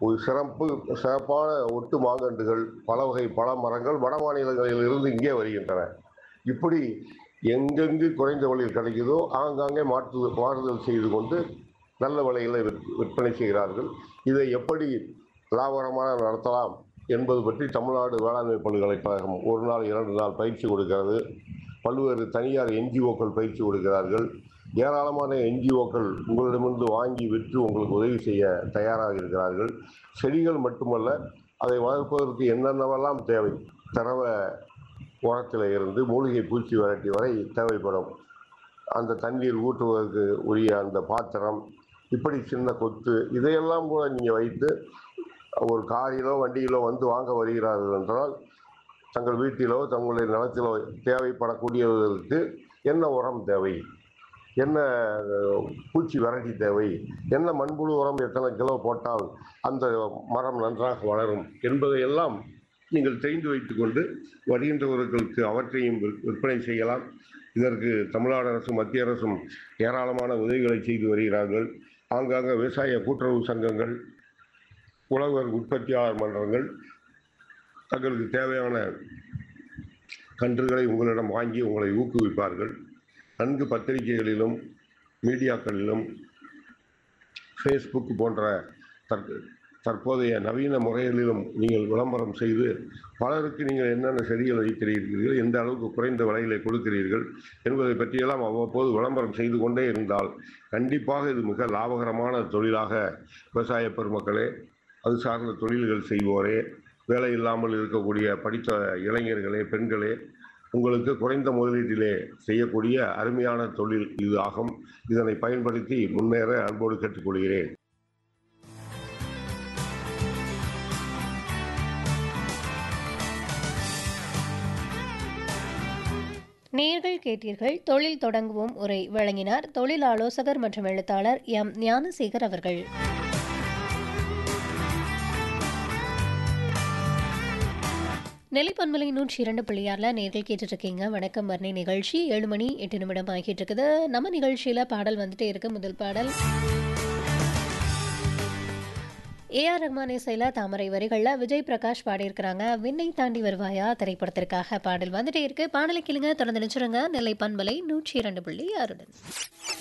ஒரு சிறப்பு சிறப்பான ஒட்டு மாங்கன்றுகள் பல வகை பல மரங்கள் வட மாநிலங்களில் இருந்து இங்கே வருகின்றன இப்படி எங்கெங்கு குறைந்த விலையில் கிடைக்குதோ ஆங்காங்கே மாற்று மாறுதல் செய்து கொண்டு நல்ல விலையில் விற்- விற்பனை செய்கிறார்கள் இதை எப்படி லாபகரமாக நடத்தலாம் என்பது பற்றி தமிழ்நாடு வேளாண்மை பல்கலைக்கழகம் ஒரு நாள் இரண்டு நாள் பயிற்சி கொடுக்கிறது பல்வேறு தனியார் என்ஜிஓக்கள் பயிற்சி கொடுக்கிறார்கள் ஏராளமான என்ஜிஓக்கள் உங்களிடமிருந்து வாங்கி விற்று உங்களுக்கு உதவி செய்ய தயாராக இருக்கிறார்கள் செடிகள் மட்டுமல்ல அதை வளர்ப்பதற்கு என்னென்னவெல்லாம் தேவை தரவ உரத்தில் இருந்து மூலிகை பூச்சி விரட்டி வரை தேவைப்படும் அந்த தண்ணீர் ஊற்றுவதற்கு உரிய அந்த பாத்திரம் இப்படி சின்ன கொத்து இதையெல்லாம் கூட நீங்கள் வைத்து ஒரு காரிலோ வண்டியிலோ வந்து வாங்க வருகிறார்கள் என்றால் தங்கள் வீட்டிலோ தங்களுடைய நிலத்திலோ தேவைப்படக்கூடியதற்கு என்ன உரம் தேவை என்ன அஹ், பூச்சி விரட்டி தேவை என்ன மண்புழு உரம் எத்தனை கிலோ போட்டால் அந்த மரம் நன்றாக வளரும் என்பதையெல்லாம் நீங்கள் தெரிந்து வைத்துக்கொண்டு வருகின்றவர்களுக்கு அவற்றையும் விற்- விற்பனை செய்யலாம் இதற்கு தமிழ்நாடு அரசும் மத்திய அரசும் ஏராளமான உதவிகளை செய்து வருகிறார்கள் ஆங்காங்க விவசாய கூட்டுறவு சங்கங்கள் உழவர் உற்பத்தியாளர் மன்றங்கள் தங்களுக்கு தேவையான கன்றுகளை உங்களிடம் வாங்கி உங்களை ஊக்குவிப்பார்கள் நன்கு பத்திரிகைகளிலும் மீடியாக்களிலும் ஃபேஸ்புக் போன்ற தற் தற்போதைய நவீன முறைகளிலும் நீங்கள் விளம்பரம் செய்து பலருக்கு நீங்கள் என்னென்ன செடிகள் வைத்திருக்கிறீர்கள் எந்த அளவுக்கு குறைந்த விலையிலே கொடுக்கிறீர்கள் என்பதை பற்றியெல்லாம் அவ்வப்போது விளம்பரம் செய்து கொண்டே இருந்தால் கண்டிப்பாக இது மிக லாபகரமான தொழிலாக விவசாய பெருமக்களே அது சார்ந்த தொழில்கள் செய்வோரே வேலை இல்லாமல் இருக்கக்கூடிய படித்த இளைஞர்களே பெண்களே உங்களுக்கு குறைந்த முதலீட்டிலே செய்யக்கூடிய அருமையான தொழில் இது ஆகும் இதனை பயன்படுத்தி முன்னேற அன்போடு கேட்டுக்கொள்கிறேன் நேர்கள் கேட்டீர்கள் தொழில் தொடங்குவோம் உரை வழங்கினார் தொழில் ஆலோசகர் மற்றும் எழுத்தாளர் எம் ஞானசேகர் அவர்கள் நெல்லிப்பன்மலை நூற்றி இரண்டு பிள்ளையாரில் நேர்கள் கேட்டுட்டு இருக்கீங்க வணக்கம் வர்ணை நிகழ்ச்சி ஏழு மணி எட்டு நிமிடம் ஆகிட்டு இருக்குது நம்ம நிகழ்ச்சியில் பாடல் வந்துட்டே இருக்கு முதல் பாடல் ஏஆர் ரஹ்மான் இசையில் தாமரை வரிகளில் விஜய் பிரகாஷ் பாடியிருக்கிறாங்க விண்ணை தாண்டி வருவாயா திரைப்படத்திற்காக பாடல் வந்துட்டே இருக்கு பாடலை கேளுங்க தொடர்ந்து நினைச்சிருங்க நெல்லை பண்பலை நூற்றி இரண்டு புள்ளி ஆறுடன்